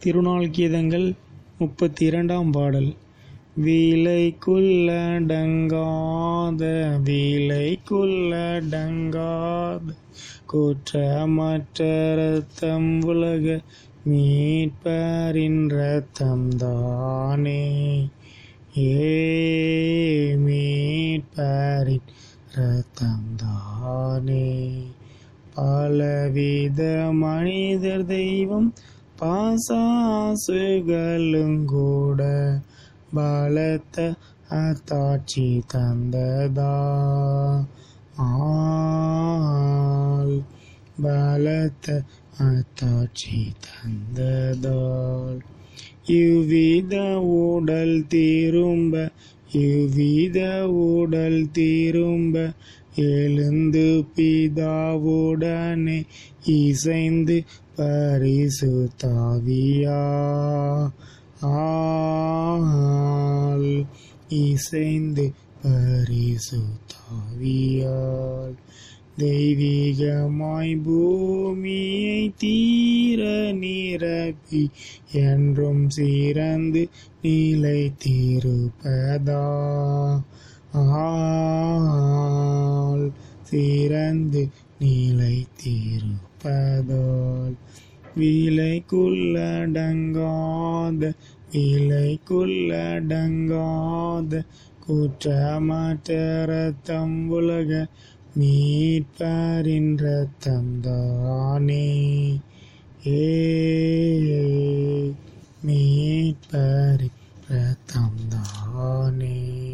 திருநாள் கீதங்கள் முப்பத்தி இரண்டாம் பாடல் விலைக்குள்ளடங்காத விலைக்குள்ளடங்காத குற்றமற்ற ரத்தம் உலக மீட்பரின் ரத்தம் தானே ஏ மீட்பரின் ரத்தம் தானே பலவித மனிதர் தெய்வம் பாசாசுகளும் கூட பலத்த அத்தாட்சி தந்ததா ஆல் பலத்த அத்தாட்சி தந்ததால் இவ்வித உடல் திரும்ப இவ்வித உடல் திரும்ப எழுந்து பிதாவுடனே இசைந்து பரிசுத்தாவியா ஆல் இசைந்து பரிசுத்தாவியால் தெய்வீகமாய் பூமியை தீர நிரப்பி என்றும் சிறந்து நிலை திருப்பதா ஆல் சிறந்து நிலை திருப்பதால் விலைக்குள்ளடங்காத விலைக்குள்ளடங்காத குற்றமற்ற ரத்தம் உலக மீட்பரின் ரத்தம் தானே ஏ மீட்பரின் ரத்தம் தானே